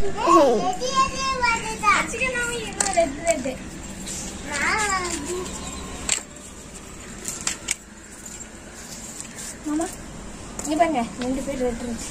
மாமா இங்க பாருங்க ரெண்டு பேர் ரெட் இருந்துச்சு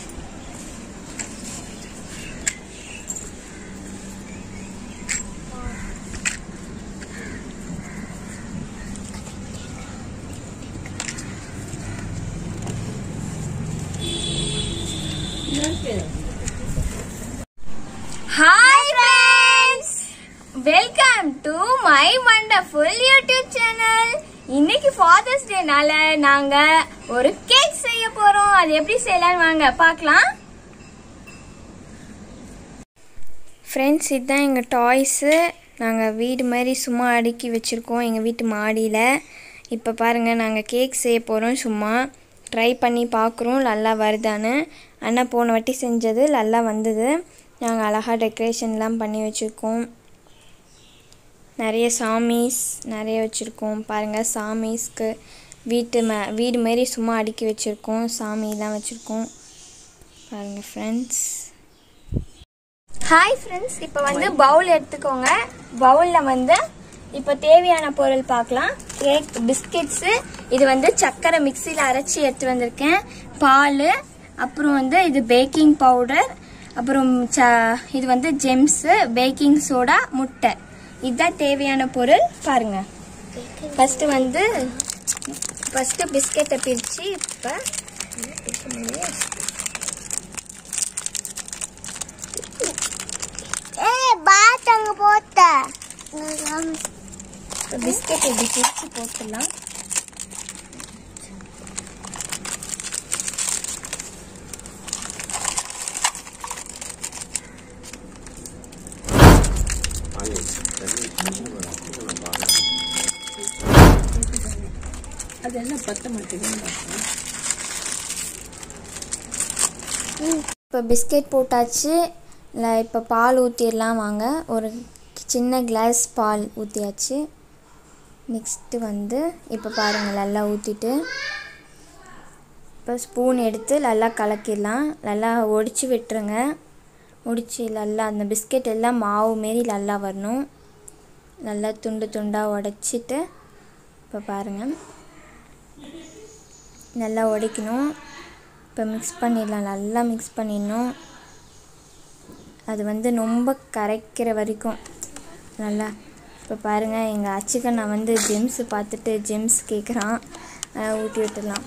hi friends welcome to my wonderful YouTube channel இன்னைக்கு ஃபாதர்ஸ் டேனால நாங்க ஒரு கேக் செய்ய போறோம் அது எப்படி செய்யலாம் வாங்க பார்க்கலாம் ஃப்ரெண்ட்ஸ் இதுதான் எங்கள் டாய்ஸு நாங்கள் வீடு மாதிரி சும்மா அடுக்கி வச்சுருக்கோம் எங்கள் வீட்டு மாடியில் இப்போ பாருங்கள் நாங்கள் கேக் செய்ய போகிறோம் சும்மா ட்ரை பண்ணி பார்க்குறோம் நல்லா வருதான்னு அண்ணா போன வாட்டி செஞ்சது நல்லா வந்தது நாங்கள் அழகாக டெக்கரேஷன்லாம் பண்ணி வச்சுருக்கோம் நிறைய சாமீஸ் நிறைய வச்சுருக்கோம் பாருங்கள் சாமீஸ்க்கு வீட்டு மே வீடு மாரி சும்மா அடுக்கி வச்சுருக்கோம் சாமிலாம் வச்சுருக்கோம் பாருங்கள் ஃப்ரெண்ட்ஸ் ஹாய் ஃப்ரெண்ட்ஸ் இப்போ வந்து பவுல் எடுத்துக்கோங்க பவுலில் வந்து இப்போ தேவையான பொருள் பார்க்கலாம் கேக் பிஸ்கெட்ஸு இது வந்து சர்க்கரை மிக்சியில் அரைச்சி எடுத்து வந்திருக்கேன் பால் அப்புறம் வந்து இது பேக்கிங் பவுடர் அப்புறம் ச இது வந்து ஜெம்ஸு பேக்கிங் சோடா முட்டை இதுதான் தேவையான பொருள் பாருங்க ஃபஸ்ட்டு வந்து ஃபஸ்ட்டு பிஸ்கெட்டை பிரித்து இப்போ இப்போ பிஸ்கெட் இப்படி பிரித்து போட்டுடலாம் அதெல்லாம் பத்த மாட்டேங்குது இப்போ பிஸ்கெட் போட்டாச்சு இல்லை இப்போ பால் ஊற்றிடலாம் வாங்க ஒரு சின்ன கிளாஸ் பால் ஊற்றியாச்சு நெக்ஸ்ட்டு வந்து இப்போ பாருங்கள் நல்லா ஊற்றிட்டு இப்போ ஸ்பூன் எடுத்து நல்லா கலக்கிடலாம் நல்லா ஒடிச்சு விட்டுருங்க ஒடிச்சு நல்லா அந்த பிஸ்கெட் எல்லாம் மாவு மாரி நல்லா வரணும் நல்லா துண்டு துண்டாக உடச்சிட்டு இப்போ பாருங்கள் நல்லா உடைக்கணும் இப்போ மிக்ஸ் பண்ணிடலாம் நல்லா மிக்ஸ் பண்ணிடணும் அது வந்து ரொம்ப கரைக்கிற வரைக்கும் நல்லா இப்போ பாருங்கள் எங்கள் அச்சுக்கண்ணா வந்து ஜெம்ஸ் பார்த்துட்டு ஜெம்ஸ் கேட்குறான் ஊட்டி விட்டுடலாம்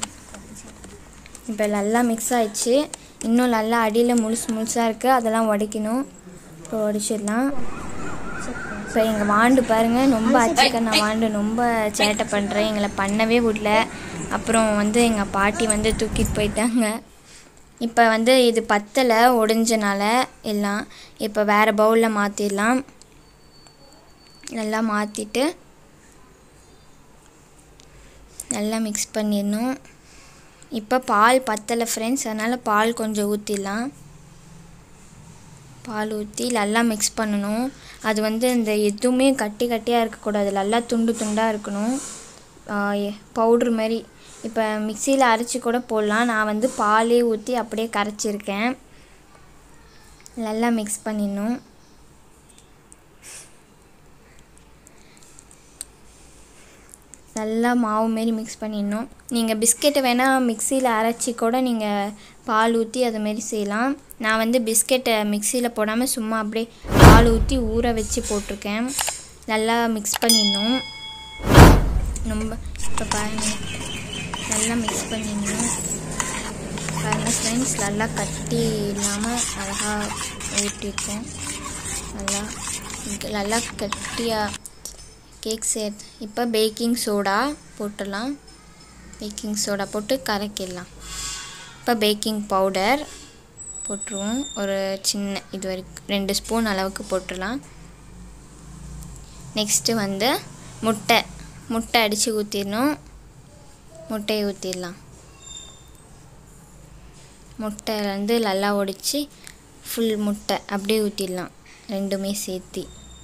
இப்போ நல்லா மிக்ஸ் ஆயிடுச்சு இன்னும் நல்லா அடியில் முழுசு முழுசாக இருக்குது அதெல்லாம் உடைக்கணும் இப்போ உடைச்சிடலாம் இப்போ எங்கள் வாண்டு பாருங்கள் ரொம்ப அச்சுக்கண்ணா வாண்டு ரொம்ப சேட்டை பண்ணுறேன் எங்களை பண்ணவே விடல அப்புறம் வந்து எங்கள் பாட்டி வந்து தூக்கிட்டு போயிட்டாங்க இப்போ வந்து இது பத்தலை ஒடிஞ்சனால எல்லாம் இப்போ வேறு பவுலில் மாற்றிடலாம் நல்லா மாற்றிட்டு நல்லா மிக்ஸ் பண்ணிடணும் இப்போ பால் பத்தலை ஃப்ரெண்ட்ஸ் அதனால் பால் கொஞ்சம் ஊற்றிடலாம் பால் ஊற்றி நல்லா மிக்ஸ் பண்ணணும் அது வந்து இந்த எதுவுமே கட்டி கட்டியாக இருக்கக்கூடாது நல்லா துண்டு துண்டாக இருக்கணும் பவுட்ரு மாதிரி இப்போ மிக்சியில் அரைச்சி கூட போடலாம் நான் வந்து பாலே ஊற்றி அப்படியே கரைச்சிருக்கேன் நல்லா மிக்ஸ் பண்ணிடணும் நல்லா மாவு மாரி மிக்ஸ் பண்ணிடணும் நீங்கள் பிஸ்கெட்டை வேணால் மிக்சியில் அரைச்சி கூட நீங்கள் பால் ஊற்றி அது மாரி செய்யலாம் நான் வந்து பிஸ்கெட்டை மிக்சியில் போடாமல் சும்மா அப்படியே பால் ஊற்றி ஊற வச்சு போட்டிருக்கேன் நல்லா மிக்ஸ் பண்ணிடணும் ரொம்ப இப்போ பாருங்கள் நல்லா மிக்ஸ் பண்ணிடணும் பாருங்கள் ஃப்ரெண்ட்ஸ் நல்லா கட்டி இல்லாமல் அழகாக ஊற்றிருக்கோம் நல்லா இங்க நல்லா கட்டியாக கேக் சே இப்போ பேக்கிங் சோடா போட்டுடலாம் பேக்கிங் சோடா போட்டு கலக்கிடலாம் இப்போ பேக்கிங் பவுடர் போட்டுருவோம் ஒரு சின்ன இது வரைக்கும் ரெண்டு ஸ்பூன் அளவுக்கு போட்டுடலாம் நெக்ஸ்ட்டு வந்து முட்டை முட்டை அடித்து ஊற்றிடணும் முட்டையை ஊற்றிடலாம் முட்டை வந்து நல்லா ஒடிச்சு ஃபுல் முட்டை அப்படியே ஊற்றிடலாம் ரெண்டுமே சேர்த்தி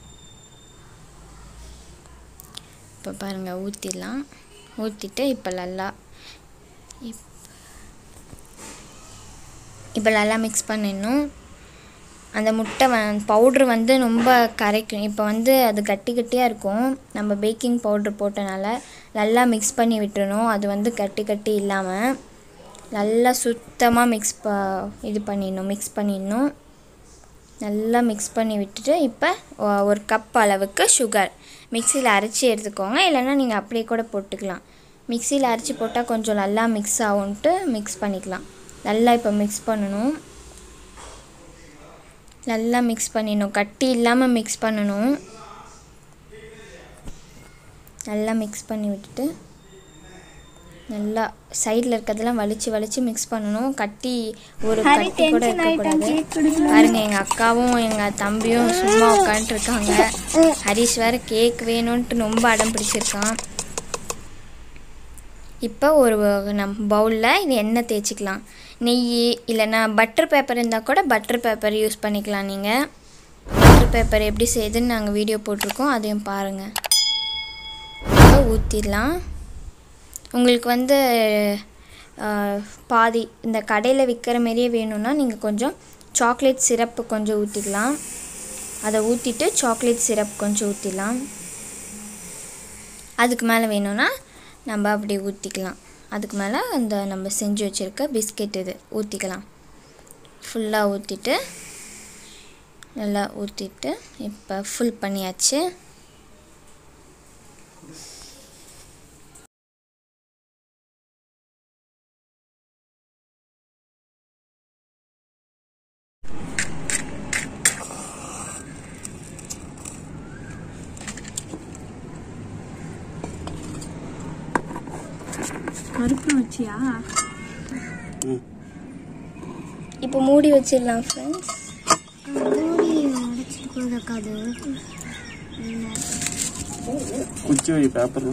இப்போ பாருங்கள் ஊற்றிடலாம் ஊற்றிட்டு இப்போ நல்லா இப் இப்போ நல்லா மிக்ஸ் பண்ணிடணும் அந்த முட்டை வ பவுட்ரு வந்து ரொம்ப கரைக்கும் இப்போ வந்து அது கட்டி கட்டியாக இருக்கும் நம்ம பேக்கிங் பவுட்ரு போட்டனால நல்லா மிக்ஸ் பண்ணி விட்டுறணும் அது வந்து கட்டி கட்டி இல்லாமல் நல்லா சுத்தமாக மிக்ஸ் ப இது பண்ணிடணும் மிக்ஸ் பண்ணிடணும் நல்லா மிக்ஸ் பண்ணி விட்டுட்டு இப்போ ஒ- ஒரு கப் அளவுக்கு சுகர் மிக்சியில் அரைச்சி எடுத்துக்கோங்க இல்லைன்னா நீங்கள் அப்படியே கூட போட்டுக்கலாம் மிக்சியில் அரைச்சி போட்டால் கொஞ்சம் நல்லா மிக்ஸ் ஆகும்ன்ட்டு மிக்ஸ் பண்ணிக்கலாம் நல்லா இப்போ மிக்ஸ் பண்ணணும் நல்லா மிக்ஸ் பண்ணிடணும் கட்டி இல்லாமல் மிக்ஸ் பண்ணணும் நல்லா மிக்ஸ் பண்ணி விட்டுட்டு நல்லா சைடில் இருக்கிறதெல்லாம் வலிச்சு வலிச்சு மிக்ஸ் பண்ணணும் கட்டி ஒரு ஹரி கட்டி கூட டென்ஷன் ஆயிட்டான் இருக்கக்கூடாது கேக் குடிக்கலாம் பாருங்க எங்கள் அக்காவும் எங்கள் தம்பியும் சும்மா உட்காந்துட்டு இருக்காங்க ஹரிஷ் வேற கேக் வேணும்ன்ட்டு ரொம்ப அடம் பிடிச்சிருக்கான் இப்போ ஒரு நம் பவுலில் இது எண்ணெய் தேய்ச்சிக்கலாம் நெய் இல்லைன்னா பட்டர் பேப்பர் இருந்தால் கூட பட்டர் பேப்பர் யூஸ் பண்ணிக்கலாம் நீங்கள் பட்டர் பேப்பர் எப்படி செய்யுதுன்னு நாங்கள் வீடியோ போட்டிருக்கோம் அதையும் பாருங்கள் இப்போ ஊற்றிடலாம் உங்களுக்கு வந்து ஆஹ், பாதி இந்த கடையில் விற்கிற மாரியே வேணும்னா நீங்கள் கொஞ்சம் சாக்லேட் சிரப்பு கொஞ்சம் ஊற்றிக்கலாம் அதை ஊற்றிட்டு சாக்லேட் சிரப் கொஞ்சம் ஊற்றிடலாம் அதுக்கு மேலே வேணும்னா நம்ம அப்படி ஊற்றிக்கலாம் அதுக்கு மேலே அந்த நம்ம செஞ்சு வச்சுருக்க பிஸ்கெட் இது ஊற்றிக்கலாம் ஃபுல்லாக ஊற்றிட்டு நல்லா ஊற்றிட்டு இப்போ ஃபுல் பண்ணியாச்சு கருப்பு வச்சியா இப்போ மூடி வச்சிடலாம் ஃப்ரெண்ட்ஸ் குச்சி வை பேப்பர்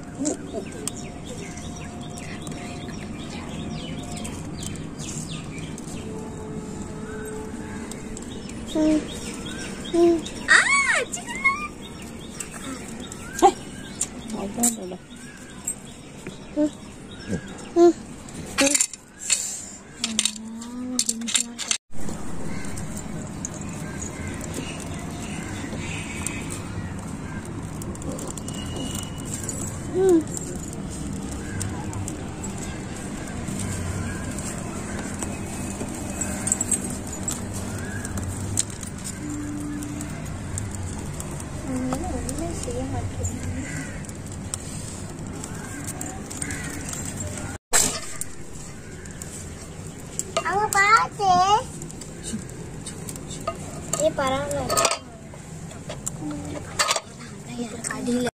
அவங்க பார்த்து ஏ பரவாயில்ல அடியில்